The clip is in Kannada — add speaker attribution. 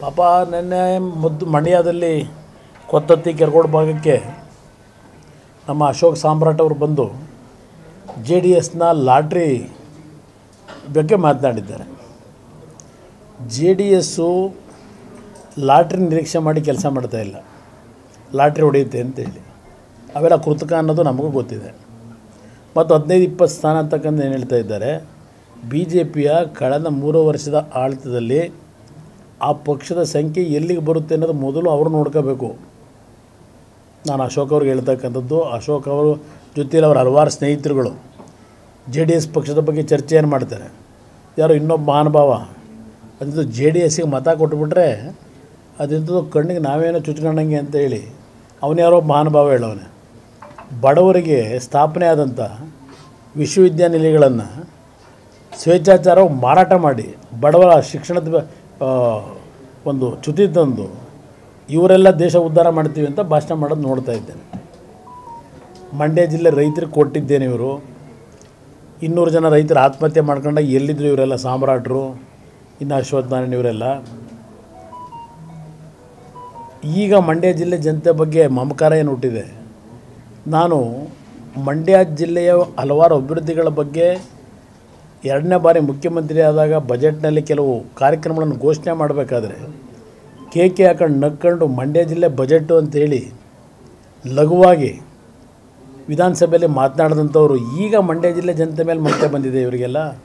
Speaker 1: ಪಾಪ ನಿನ್ನೆ ಮುದ್ದು ಮಂಡ್ಯದಲ್ಲಿ ಕೊತ್ತತ್ತಿ ಕೆರಗೋಡು ಭಾಗಕ್ಕೆ ನಮ್ಮ ಅಶೋಕ್ ಸಾಮ್ರಾಟ್ ಅವರು ಬಂದು ಜೆ ಡಿ ಎಸ್ನ ಲಾಟ್ರಿ ಬಗ್ಗೆ ಮಾತನಾಡಿದ್ದಾರೆ ಜೆ ಡಿ ಎಸ್ಸು ಲಾಟ್ರಿ ನಿರೀಕ್ಷೆ ಮಾಡಿ ಕೆಲಸ ಮಾಡ್ತಾ ಇಲ್ಲ ಲಾಟ್ರಿ ಹೊಡೆಯುತ್ತೆ ಅಂತೇಳಿ ಅವೆಲ್ಲ ಕೃತಕ ಅನ್ನೋದು ನಮಗೂ ಗೊತ್ತಿದೆ ಮತ್ತು ಹದಿನೈದು ಇಪ್ಪತ್ತು ಸ್ಥಾನ ಅಂತಕ್ಕಂಥ ಏನು ಹೇಳ್ತಾ ಇದ್ದಾರೆ ಬಿ ಜೆ ಪಿಯ ಕಳೆದ ಮೂರು ವರ್ಷದ ಆಡಳಿತದಲ್ಲಿ ಆ ಪಕ್ಷದ ಸಂಖ್ಯೆ ಎಲ್ಲಿಗೆ ಬರುತ್ತೆ ಅನ್ನೋದು ಮೊದಲು ಅವರು ನೋಡ್ಕೋಬೇಕು ನಾನು ಅಶೋಕ್ ಅವ್ರಿಗೆ ಹೇಳ್ತಕ್ಕಂಥದ್ದು ಅಶೋಕ್ ಅವರು ಜೊತೆಯಲ್ಲಿ ಅವ್ರ ಹಲವಾರು ಸ್ನೇಹಿತರುಗಳು ಜೆ ಡಿ ಎಸ್ ಪಕ್ಷದ ಬಗ್ಗೆ ಚರ್ಚೆಯನ್ನು ಮಾಡ್ತಾರೆ ಯಾರೋ ಇನ್ನೊಬ್ಬ ಮಹಾನುಭಾವ ಅದಿದ್ದು ಜೆ ಡಿ ಎಸ್ಸಿಗೆ ಮತ ಕೊಟ್ಬಿಟ್ರೆ ಅದಿಂಥದ್ದು ಕಣ್ಣಿಗೆ ನಾವೇನೋ ಚುಚ್ಕೊಂಡಂಗೆ ಅಂತ ಹೇಳಿ ಅವನು ಯಾರೋ ಒಬ್ಬ ಮಹಾನುಭಾವ ಹೇಳೋನೆ ಬಡವರಿಗೆ ಸ್ಥಾಪನೆ ಆದಂಥ ವಿಶ್ವವಿದ್ಯಾನಿಲಯಗಳನ್ನು ಸ್ವೇಚ್ಛಾಚಾರ ಮಾರಾಟ ಮಾಡಿ ಬಡವರ ಶಿಕ್ಷಣದ ಬ- ಆ, ಒಂದು ಚ್ಯುತಿ ತಂದು ಇವರೆಲ್ಲ ದೇಶ ಉದ್ಧಾರ ಮಾಡ್ತೀವಿ ಅಂತ ಭಾಷಣ ಮಾಡೋದು ನೋಡ್ತಾ ಇದ್ದೇನೆ ಮಂಡ್ಯ ಜಿಲ್ಲೆ ರೈತರಿಗೆ ಕೊಟ್ಟಿದ್ದೇನೆ ಇವರು ಇನ್ನೂರು ಜನ ರೈತರು ಆತ್ಮಹತ್ಯೆ ಮಾಡ್ಕೊಂಡಾಗ ಎಲ್ಲಿದ್ರು ಇವರೆಲ್ಲ ಸಾಮ್ರಾಟರು ಇನ್ನು ಅಶ್ವತ್ಥ ನಾರಾಯಣ ಇವರೆಲ್ಲ ಈಗ ಮಂಡ್ಯ ಜಿಲ್ಲೆ ಜನತೆ ಬಗ್ಗೆ ಮಮಕಾರ ಏನು ಹುಟ್ಟಿದೆ ನಾನು ಮಂಡ್ಯ ಜಿಲ್ಲೆಯ ಹಲವಾರು ಅಭಿವೃದ್ಧಿಗಳ ಬಗ್ಗೆ ಎರಡನೇ ಬಾರಿ ಮುಖ್ಯಮಂತ್ರಿ ಆದಾಗ ಬಜೆಟ್ನಲ್ಲಿ ಕೆಲವು ಕಾರ್ಯಕ್ರಮಗಳನ್ನು ಘೋಷಣೆ ಮಾಡಬೇಕಾದ್ರೆ ಕೇಕೆ ಹಾಕೊಂಡು ನಕ್ಕೊಂಡು ಮಂಡ್ಯ ಜಿಲ್ಲೆ ಬಜೆಟು ಅಂತೇಳಿ ಲಘುವಾಗಿ ವಿಧಾನಸಭೆಯಲ್ಲಿ ಮಾತನಾಡಿದಂಥವ್ರು ಈಗ ಮಂಡ್ಯ ಜಿಲ್ಲೆ ಜನತೆ ಮೇಲೆ ಮಮತೆ ಬಂದಿದೆ ಇವರಿಗೆಲ್ಲ